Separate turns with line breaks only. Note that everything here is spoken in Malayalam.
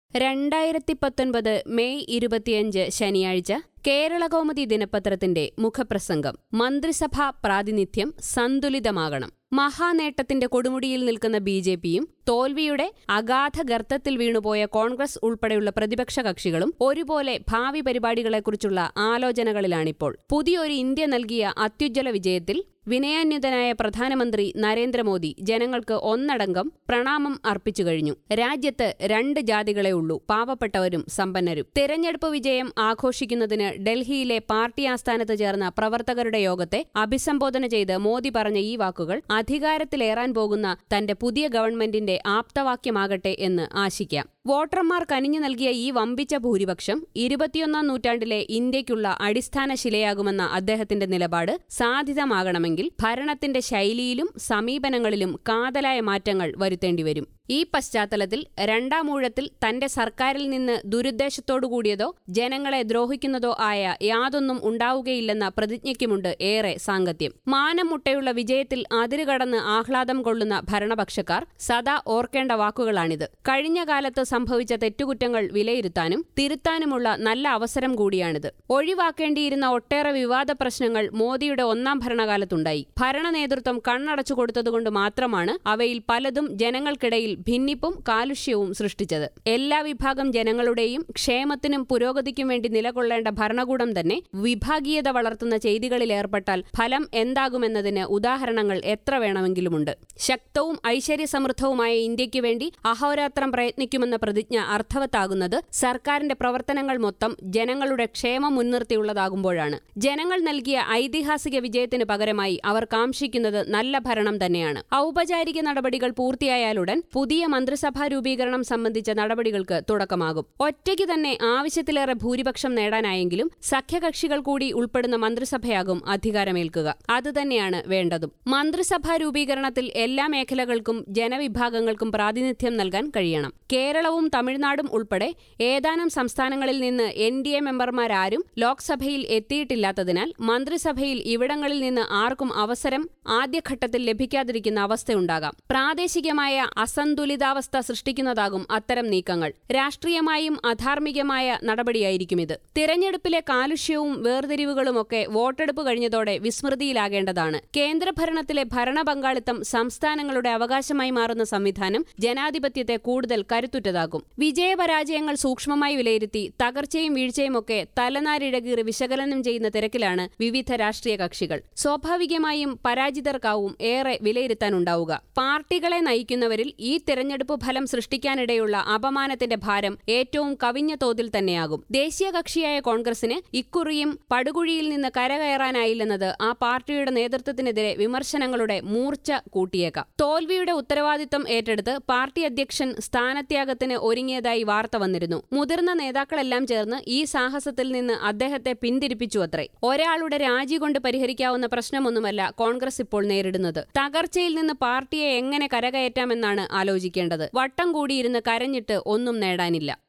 രണ്ടായിരത്തി പത്തൊൻപത് മെയ് ഇരുപത്തിയഞ്ച് ശനിയാഴ്ച കേരളകൗമുദി ദിനപത്രത്തിന്റെ മുഖപ്രസംഗം മന്ത്രിസഭാ പ്രാതിനിധ്യം സന്തുലിതമാകണം മഹാനേട്ടത്തിന്റെ കൊടുമുടിയിൽ നിൽക്കുന്ന ബി ജെ പിയും തോൽവിയുടെ അഗാധ ഗർത്തത്തിൽ വീണുപോയ കോൺഗ്രസ് ഉൾപ്പെടെയുള്ള പ്രതിപക്ഷ കക്ഷികളും ഒരുപോലെ ഭാവി പരിപാടികളെക്കുറിച്ചുള്ള ആലോചനകളിലാണിപ്പോൾ പുതിയൊരു ഇന്ത്യ നൽകിയ അത്യുജ്വല വിജയത്തിൽ വിനയാന്യുതനായ പ്രധാനമന്ത്രി നരേന്ദ്രമോദി ജനങ്ങൾക്ക് ഒന്നടങ്കം പ്രണാമം അർപ്പിച്ചു കഴിഞ്ഞു രാജ്യത്ത് രണ്ട് ജാതികളെ ഉള്ളൂ പാവപ്പെട്ടവരും സമ്പന്നരും തെരഞ്ഞെടുപ്പ് വിജയം ആഘോഷിക്കുന്നതിന് ഡൽഹിയിലെ പാർട്ടി ആസ്ഥാനത്ത് ചേർന്ന പ്രവർത്തകരുടെ യോഗത്തെ അഭിസംബോധന ചെയ്ത് മോദി പറഞ്ഞ ഈ വാക്കുകൾ അധികാരത്തിലേറാൻ പോകുന്ന തന്റെ പുതിയ ഗവൺമെന്റിന്റെ ആപ്തവാക്യമാകട്ടെ എന്ന് ആശിക്കാം വോട്ടർമാർ കനിഞ്ഞു നൽകിയ ഈ വമ്പിച്ച ഭൂരിപക്ഷം ഇരുപത്തിയൊന്നാം നൂറ്റാണ്ടിലെ ഇന്ത്യയ്ക്കുള്ള അടിസ്ഥാന ശിലയാകുമെന്ന അദ്ദേഹത്തിന്റെ നിലപാട് സാധ്യതമാകണമെങ്കിൽ ഭരണത്തിന്റെ ശൈലിയിലും സമീപനങ്ങളിലും കാതലായ മാറ്റങ്ങൾ വരുത്തേണ്ടിവരും ഈ പശ്ചാത്തലത്തിൽ രണ്ടാം ഊഴത്തിൽ തന്റെ സർക്കാരിൽ നിന്ന് ദുരുദ്ദേശത്തോടുകൂടിയതോ ജനങ്ങളെ ദ്രോഹിക്കുന്നതോ ആയ യാതൊന്നും ഉണ്ടാവുകയില്ലെന്ന പ്രതിജ്ഞയ്ക്കുമുണ്ട് ഏറെ സാങ്കത്യം മാനം മുട്ടയുള്ള വിജയത്തിൽ അതിരുകടന്ന് ആഹ്ലാദം കൊള്ളുന്ന ഭരണപക്ഷക്കാർ സദാ ഓർക്കേണ്ട വാക്കുകളാണിത് കഴിഞ്ഞ കാലത്ത് സംഭവിച്ച തെറ്റുകുറ്റങ്ങൾ വിലയിരുത്താനും തിരുത്താനുമുള്ള നല്ല അവസരം കൂടിയാണിത് ഒഴിവാക്കേണ്ടിയിരുന്ന ഒട്ടേറെ വിവാദ പ്രശ്നങ്ങൾ മോദിയുടെ ഒന്നാം ഭരണകാലത്തുണ്ടായി ഭരണ നേതൃത്വം കണ്ണടച്ചു കൊടുത്തതുകൊണ്ട് മാത്രമാണ് അവയിൽ പലതും ജനങ്ങൾക്കിടയിൽ ഭിന്നിപ്പും കാലുഷ്യവും സൃഷ്ടിച്ചത് എല്ലാ വിഭാഗം ജനങ്ങളുടെയും ക്ഷേമത്തിനും പുരോഗതിക്കും വേണ്ടി നിലകൊള്ളേണ്ട ഭരണകൂടം തന്നെ വിഭാഗീയത വളർത്തുന്ന ചെയ്തികളിൽ ഏർപ്പെട്ടാൽ ഫലം എന്താകുമെന്നതിന് ഉദാഹരണങ്ങൾ എത്ര വേണമെങ്കിലുമുണ്ട് ശക്തവും ഐശ്വര്യസമൃദ്ധവുമായ ഇന്ത്യയ്ക്ക് വേണ്ടി അഹോരാത്രം പ്രയത്നിക്കുമെന്ന പ്രതിജ്ഞ അർത്ഥവത്താകുന്നത് സർക്കാരിന്റെ പ്രവർത്തനങ്ങൾ മൊത്തം ജനങ്ങളുടെ ക്ഷേമം മുൻനിർത്തിയുള്ളതാകുമ്പോഴാണ് ജനങ്ങൾ നൽകിയ ഐതിഹാസിക വിജയത്തിന് പകരമായി അവർ കാംക്ഷിക്കുന്നത് നല്ല ഭരണം തന്നെയാണ് ഔപചാരിക നടപടികൾ പൂർത്തിയായാലുടൻ പുതിയ മന്ത്രിസഭാ രൂപീകരണം സംബന്ധിച്ച നടപടികൾക്ക് തുടക്കമാകും ഒറ്റയ്ക്ക് തന്നെ ആവശ്യത്തിലേറെ ഭൂരിപക്ഷം നേടാനായെങ്കിലും സഖ്യകക്ഷികൾ കൂടി ഉൾപ്പെടുന്ന മന്ത്രിസഭയാകും അധികാരമേൽക്കുക അതുതന്നെയാണ് വേണ്ടതും മന്ത്രിസഭാ രൂപീകരണത്തിൽ എല്ലാ മേഖലകൾക്കും ജനവിഭാഗങ്ങൾക്കും പ്രാതിനിധ്യം നൽകാൻ കഴിയണം കേരളവും തമിഴ്നാടും ഉൾപ്പെടെ ഏതാനും സംസ്ഥാനങ്ങളിൽ നിന്ന് എൻ ഡി എ മെമ്പർമാരാരും ലോക്സഭയിൽ എത്തിയിട്ടില്ലാത്തതിനാൽ മന്ത്രിസഭയിൽ ഇവിടങ്ങളിൽ നിന്ന് ആർക്കും അവസരം ആദ്യഘട്ടത്തിൽ ലഭിക്കാതിരിക്കുന്ന അവസ്ഥയുണ്ടാകാം പ്രാദേശികമായ അസന്തുലിതാവസ്ഥ സൃഷ്ടിക്കുന്നതാകും അത്തരം നീക്കങ്ങൾ രാഷ്ട്രീയമായും അധാർമികമായ നടപടിയായിരിക്കും ഇത് തിരഞ്ഞെടുപ്പിലെ കാലുഷ്യവും വേർതിരിവുകളുമൊക്കെ വോട്ടെടുപ്പ് കഴിഞ്ഞതോടെ വിസ്മൃതിയിലാകേണ്ടതാണ് കേന്ദ്രഭരണത്തിലെ ഭരണപങ്കാളിത്തം സംസ്ഥാനങ്ങളുടെ അവകാശമായി മാറുന്ന സംവിധാനം ജനാധിപത്യത്തെ കൂടുതൽ കരുത്തുറ്റതാക്കും വിജയപരാജയങ്ങൾ സൂക്ഷ്മമായി വിലയിരുത്തി തകർച്ചയും വീഴ്ചയുമൊക്കെ തലനാരിഴകീറി വിശകലനം ചെയ്യുന്ന തിരക്കിലാണ് വിവിധ രാഷ്ട്രീയ കക്ഷികൾ സ്വാഭാവികമായും പരാജിതർക്കാവും ഏറെ വിലയിരുത്താനുണ്ടാവുക പാർട്ടികളെ നയിക്കുന്നവരിൽ ഈ തിരഞ്ഞെടുപ്പ് ഫലം സൃഷ്ടിക്കാനിടയുള്ള അപമാനത്തിന്റെ ഭാരം ഏറ്റവും കവിഞ്ഞ തോതിൽ തന്നെയാകും ദേശീയ കക്ഷിയായ കോൺഗ്രസിന് ഇക്കുറിയും പടുകുഴിയിൽ നിന്ന് കരകയറാനായില്ലെന്നത് ആ പാർട്ടിയുടെ നേതൃത്വത്തിനെതിരെ വിമർശനങ്ങളുടെ മൂർച്ച കൂട്ടിയേക്കാം തോൽവിയുടെ ഉത്തരവാദിത്തം ഏറ്റെടുത്ത് പാർട്ടി അധ്യക്ഷൻ സ്ഥാനത്യാഗത്തിന് ഒരുങ്ങിയതായി വാർത്ത വന്നിരുന്നു മുതിർന്ന നേതാക്കളെല്ലാം ചേർന്ന് ഈ സാഹസത്തിൽ നിന്ന് അദ്ദേഹത്തെ പിന്തിരിപ്പിച്ചു അത്രേ ഒരാളുടെ രാജി കൊണ്ട് പരിഹരിക്കാവുന്ന പ്രശ്നമൊന്നുമല്ല കോൺഗ്രസ് ഇപ്പോൾ നേരിടുന്നത് തകർച്ചയിൽ നിന്ന് പാർട്ടിയെ എങ്ങനെ കരകയറ്റാമെന്നാണ് ആലോചിക്കേണ്ടത് വട്ടം കൂടിയിരുന്ന് കരഞ്ഞിട്ട് ഒന്നും നേടാനില്ല